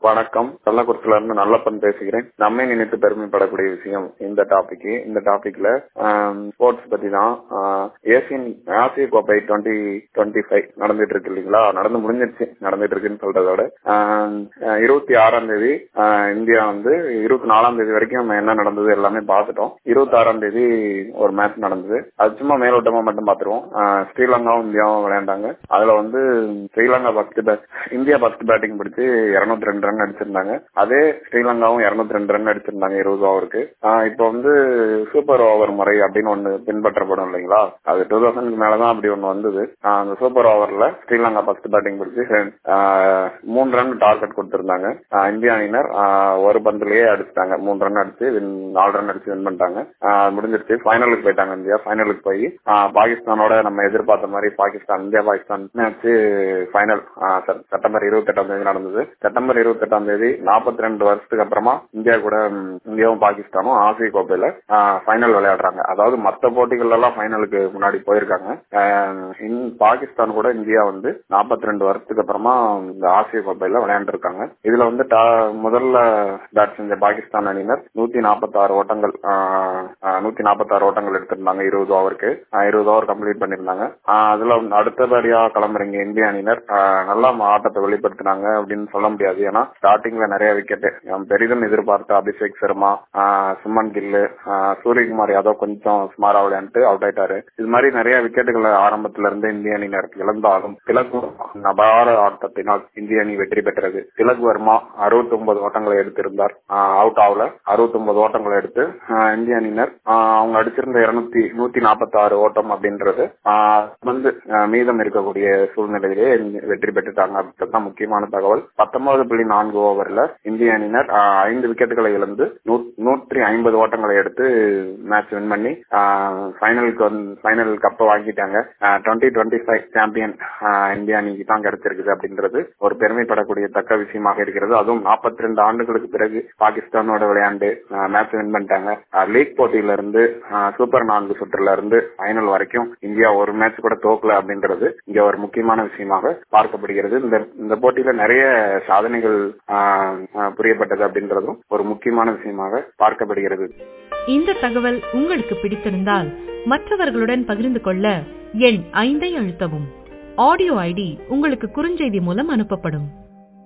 வணக்கம் கள்ளக்குறிச்சில இருந்து நல்லப்பன் பேசுகிறேன் நம்மை நினைத்து பெருமைப்படக்கூடிய விஷயம் இந்த டாபிக் இந்த டாபிக்ல ஸ்போர்ட்ஸ் பத்தி தான் ஏசியன் ஆசிய கோப்பை டுவெண்ட்டி டுவெண்ட்டி ஃபைவ் நடந்துட்டு இருக்கு இல்லைங்களா நடந்து முடிஞ்சிருச்சு நடந்துட்டு இருக்குன்னு சொல்றதோட இருபத்தி ஆறாம் தேதி ஆஹ் இந்தியா வந்து இருபத்தி நாலாம் தேதி வரைக்கும் நம்ம என்ன நடந்தது எல்லாமே பார்த்துட்டோம் இருபத்தி ஆறாம் தேதி ஒரு மேட்ச் நடந்தது அது சும்மா மேலோட்டமா மட்டும் பார்த்துருவோம் ஆஹ் ஸ்ரீலங்காவும் இந்தியாவும் விளையாண்டாங்க அதுல வந்து Sri Lanka first India first batting பிடிச்சு இருநூத்தி ரெண்டு ரன் அடிச்சிருந்தாங்க அதே ஸ்ரீலங்காவும் இருநூத்தி ரெண்டு ரன் அடிச்சிருந்தாங்க இருபது ஓவருக்கு இப்போ வந்து சூப்பர் ஓவர் முறை அப்படின்னு ஒண்ணு பின்பற்றப்படும் இல்லைங்களா அது டூ தௌசண்ட்க்கு மேலதான் அப்படி ஒண்ணு வந்தது ஆஹ் அந்த சூப்பர் ஓவர்ல ஸ்ரீலங்கா ஃபர்ஸ்ட் பேட்டிங் பிடிச்சு ஆஹ் மூணு ரன் டார்கெட் கொடுத்திருந்தாங்க ஆஹ் இந்திய அணியினர் ஆஹ் ஒரு பந்துலயே அடிச்சிட்டாங்க மூணு ரன் அடிச்சு win- நாலு ரன் அடிச்சு வின் பண்ணிட்டாங்க ஆஹ் முடிஞ்சிருச்சு ஃபைனலுக்கு போயிட்டாங்க இந்தியா ஃபைனலுக்கு போய் ஆஹ் பாகிஸ்தானோட நம்ம எதிர்பார்த்த மாதிரி Pakistan India Pakistan match final September இருபத்தி எட்டாம் தேதி நடந்தது செப்டம்பர் இருபத்தி எட்டாம் தேதி நாற்பத்தி ரெண்டு வருஷத்துக்கு அப்புறமா இந்தியா கூட ம், இந்தியாவும் பாகிஸ்தானும் ஆசிய கோப்பையில ஃபைனல் விளையாடுறாங்க அதாவது மற்ற போட்டிகள் எல்லாம் ஃபைனலுக்கு முன்னாடி போயிருக்காங்க ஆஹ் இந்- பாகிஸ்தான் கூட இந்தியா வந்து நாற்பத்தி ரெண்டு வருஷத்துக்கு அப்புறமா இந்த ஆசிய கோப்பையில விளையாண்டுருக்காங்க இதுல வந்து டா- முதல்ல பேட் செஞ்ச பாகிஸ்தான் அணியினர் நூத்தி நாற்பத்தி ஆறு ஓட்டங்கள் நூத்தி நாற்பத்தி ஆறு ஓட்டங்கள் எடுத்திருந்தாங்க இருபது ஓவருக்கு இருபது ஓவர் கம்ப்ளீட் பண்ணிருந்தாங்க ஆஹ் அதுல வந்து அடுத்தபடியா கிளம்புறீங்க இந்திய அணியினர் ஆஹ் நல்லா ஆட்டத்தை வெளிப்படுத்தினாங்க அப்படின்னு சொல்ல முடியாது ஏன்னா ஸ்டார்டிங்ல நிறைய விக்கெட் பெரிதும் எதிர்பார்த்த அபிஷேக் சர்மா ஆஹ் சுமன் கில்லு ஆஹ் சூரியகுமார் யாதவ் கொஞ்சம் ஸ்மாரா விளையாண்டு அவுட் ஆயிட்டாரு இது மாதிரி நிறைய விக்கெட்டுகளை ஆரம்பத்துல இருந்து இந்திய அணியினர் இழந்தாலும் திலக் வர்மா நபார ஆட்டத்தினால் இந்திய அணி வெற்றி பெற்றது திலக் வர்மா அறுபத்தி ஒன்பது ஓட்டங்களை எடுத்திருந்தார் அவுட் ஆகல அறுபத்தி ஒன்பது ஓட்டங்களை எடுத்து ஆஹ் இந்திய அணியினர் ஆஹ் அவங்க அடிச்சிருந்த இருநூத்தி நூத்தி நாற்பத்தி ஆறு ஓட்டம் அப்படின்றது ஆஹ் வந்து ஆஹ் மீதம் இருக்கக்கூடிய சூழ்நிலையிலே வெற்றி பெற்றுட்டாங்க அப்படின்றதுதான் முக்கியமான தகவல் பத்தொன்பது புள்ளி நான்கு ஓவர்ல இந்திய அணியினர் ஆஹ் ஐந்து விக்கெட்டுகளை இழந்து நூ- நூற்றி ஐம்பது ஓட்டங்களை எடுத்து மேட்ச் வின் பண்ணி ஃபைனலுக்கு வந்து ஃபைனல் கப்பை வாங்கிட்டாங்க டுவெண்ட்டி டுவெண்ட்டி ஃபைவ் சாம்பியன் இந்திய அணிக்கு தான் கிடைச்சிருக்குது அப்படின்றது ஒரு பெருமைப்படக்கூடிய தக்க விஷயமாக இருக்கிறது அதுவும் நாற்பத்தி ரெண்டு ஆண்டுகளுக்கு பிறகு பாகிஸ்தானோட விளையாண்டு மேட்ச் வின் பண்ணிட்டாங்க லீக் போட்டியில இருந்து ஆஹ் சூப்பர் நான்கு சுற்றுல இருந்து ஃபைனல் வரைக்கும் இந்தியா ஒரு மேட்ச் கூட தோக்கல அப்படின்றது இங்க ஒரு முக்கியமான விஷயமாக பார்க்கப்படுகிறது இந்த இந்த போட்டியில நிறைய சாதனைகள் ஆஹ் ஆஹ் புரியப்பட்டது அப்படின்றதும் ஒரு முக்கியமான விஷயமாக பார்க்கப்படுகிறது இந்த தகவல் உங்களுக்கு பிடித்திருந்தால் மற்றவர்களுடன் பகிர்ந்து கொள்ள எண் ஐந்தை அழுத்தவும் ஆடியோ ஐடி உங்களுக்கு குறுஞ்செய்தி மூலம் அனுப்பப்படும்